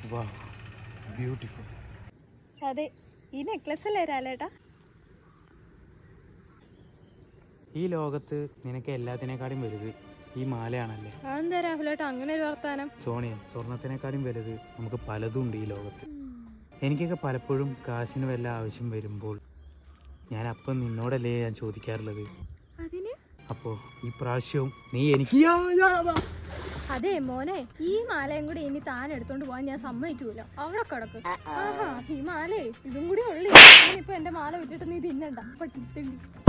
വാ ബ്യൂട്ടിഫുൾ അതെ ഈ നെക്ലസ് അല്ലേ രാലേട്ടാ ഈ ലോകത്ത് നിനക്ക് എല്ലാത്തിനേക്കാളും വലുത് ഈ മാലയാണല്ലേ അതെന്താ രാഹുലേട്ടാ അങ്ങനെ ഒരു വർത്താനം സോണിയ സ്വർണത്തിനേക്കാളും വലുത് നമുക്ക് പലതും ഉണ്ട് ഈ ലോകത്ത് എനിക്കൊക്കെ പലപ്പോഴും കാശിന് വല്ല ആവശ്യം വരുമ്പോൾ ഞാൻ അപ്പം നിന്നോടല്ലേ ഞാൻ ചോദിക്കാറുള്ളത് അതിന് അപ്പോൾ ഈ പ്രാവശ്യവും നീ എനിക്ക് യാ, യാ, വാ. അതെ മോനെ ഈ മാലയും കൂടി ഇനി താൻ എടുത്തോണ്ട് പോവാൻ ഞാൻ സമ്മതിക്കൂല അവിടെ കിടക്ക് ആഹാ ഈ മാലേ ഇതും കൂടി ഉള്ളി ഇപ്പൊ എന്റെ മാല വിട്ടിട്ട് നീ തിന്നണ്ട പട്ടി